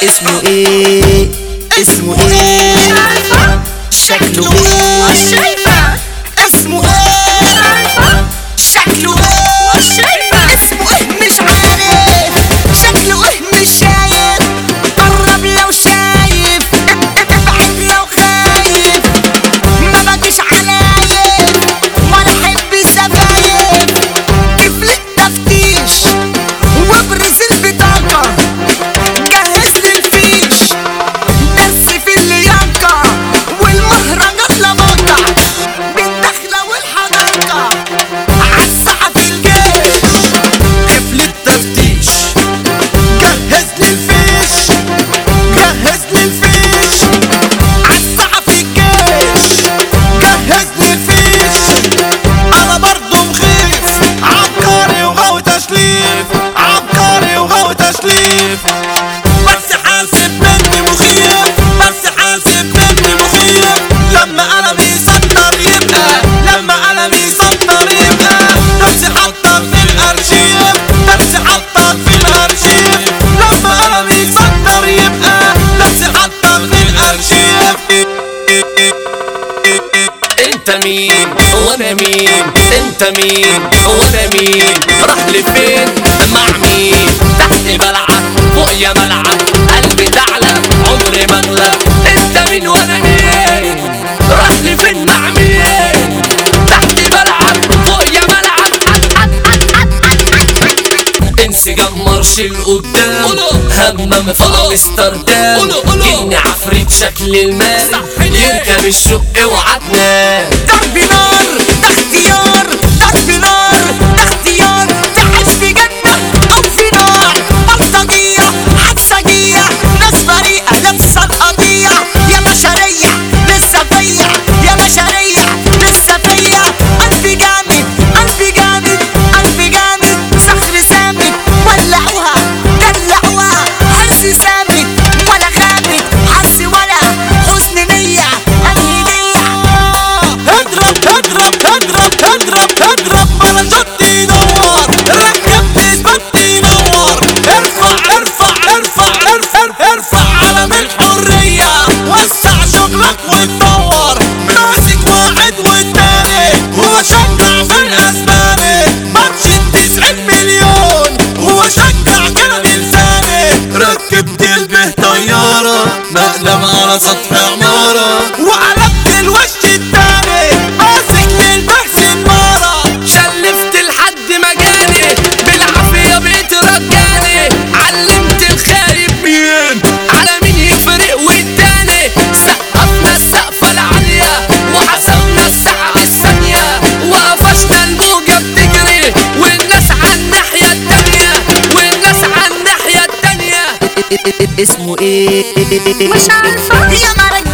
اسمه ايه اسمه ايه شكله ايه مش شايفة اسمه ايه شكله ايه شايفة. اسمه ايه مش عارف شكله ايه مش شايف قرب لو شايف ابعد لو خايف ما بجيش علايف ولا احب السفايف طفل التفتيش وابرز البطاقة جهز لي الفيش درس في اللياقة والمهرجان لبطة بالدخلة والحديقة عالساعة في الجيش قفل التفتيش جهز لي الفيش جهز لي الفيش عالساعة في الجيش جهز لي الفيش انا برضو مخيف عبقري وغاوي تشليف عبقري وغاوي تشليف بس حاسب مني مخيف بس حاسب مني مخيف لما انا بيسطر يبقى لما انا بيسطر يبقى نفسي حطر في الارشيف نفسي حطر في الارشيف لما انا بيسطر يبقى نفسي حطر في الارشيف انت مين وانا مين انت مين وانا مين راح لفين مع مين تحت بلعب فوق يا ملعب قلبي تعلى عمري ما اغلب انت مين وانا مين راح لفين مع مين تحت بلعب فوق يا ملعب انسجام مارش لقدام همم في امستردام اني عفريت شكل المال يركب الشق وعدنان ضرب نار ده اختيار ضرب نار ده اختيار تعيش في جنة أو في نار بلطجية حدسجية ناس بريئة لابسة القضية يا بشرية لسه فيا يا بشرية لسه فيا قلبي جامد قلبي جامد قلبي جامد صخر ثابت ولعوها دلعوها حرص ثابت ولا خابت حس ولا حسن نية أنهي نية اضرب اضرب اضرب اضرب اضرب باراشوت ينور ركب اثبت ينور ارفع ارفع ارفع ارفع ارفع علم الحرية وسع شغلك وتدور ماسك واحد والتاني وشجع في الاسباني ماتش تسعين مليون وشجع كده بلساني ركبت البه طيارة مقلب على سطح عمارة وقلبت الوش التاني مسكت البه سنارة شلفت لحد ما جاني بالعافية بقيت رجاني علمت الخايب مين على مين يفرق والتاني سقفنا السقفة العالية وحسبنا الساعة بالثانية وقفشنا الموجة بتجري والناس على الناحية التانية والناس على الناحية التانية اسمه ايه مش عارفة يا نهار